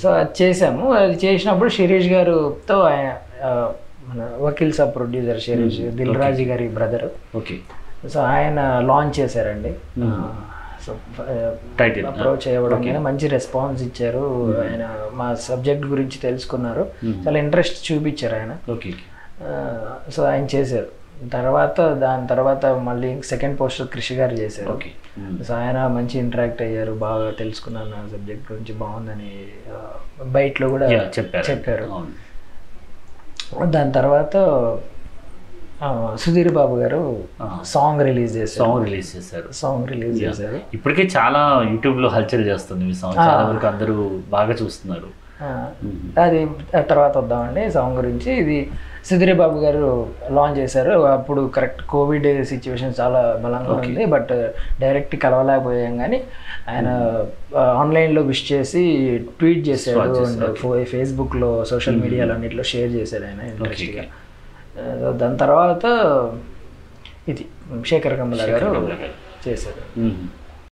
So అది చేసాము అది చేసినప్పుడు శిరీష్ గారుతో ఆయన ఆ, మన వకీల్ సాబ్ ప్రొడ్యూసర్ శిరీష్ దిల్ రాజు గారి బ్రదర్ ఓకే సో ఆయన లాంచ్ చేశారండి సో టైటిల్ అప్రోచ్ అవ్వడం మీద మంచి రెస్పాన్స్ ఇచ్చారు ఆయన మా సబ్జెక్ట్ గురించి తెలుసుకున్నారు చాలా ఇంట్రెస్ట్ చూపించారు ఆయన ఓకే సో ఆయన చేశారు తర్వాత దాని తర్వాత మళ్ళీ సెకండ్ పోస్టర్ కృషి గారు చేశారు ఓకే సో ఆయన మంచి ఇంటరాక్ట్ అయ్యారు బాగా తెలుసుకున్నాను నా సబ్జెక్ట్ గురించి బాగుందని ఆ, బయటలో కూడా చెప్పారు చెప్పారు అవును. దాని తర్వాత ఆ, సుధీర్ బాబు గారు ఆ. సాంగ్ రిలీజ్ చేశారు సాంగ్ రిలీజ్ చేశారు సాంగ్ రిలీజ్ చేశారు ఇప్పటికే చాలా యూట్యూబ్ లో హల్చల్ చేస్తుంది మీ సాంగ్ చాలా వరకు అందరూ బాగా చూస్తున్నారు ఆ, అది ఆ తర్వాత వద్దామండి సాంగ్ గురించి ఇది సుధీర్ బాబు గారు లాంచ్ చేశారు అప్పుడు కరెక్ట్ కోవిడ్ సిచ్యువేషన్ చాలా బలంగా ఉంది బట్ డైరెక్ట్ కలవలేకపోయాం కానీ ఆయన ఆన్లైన్లో విష్ చేసి ట్వీట్ చేశాడు అండ్ ఫేస్బుక్లో సోషల్ మీడియాలో అన్నింటిలో షేర్ చేశాడు ఆయన ఇంట్రెస్ట్గా దాని తర్వాత ఇది శేఖర్ కమల గారు చేశారు మ్మ్.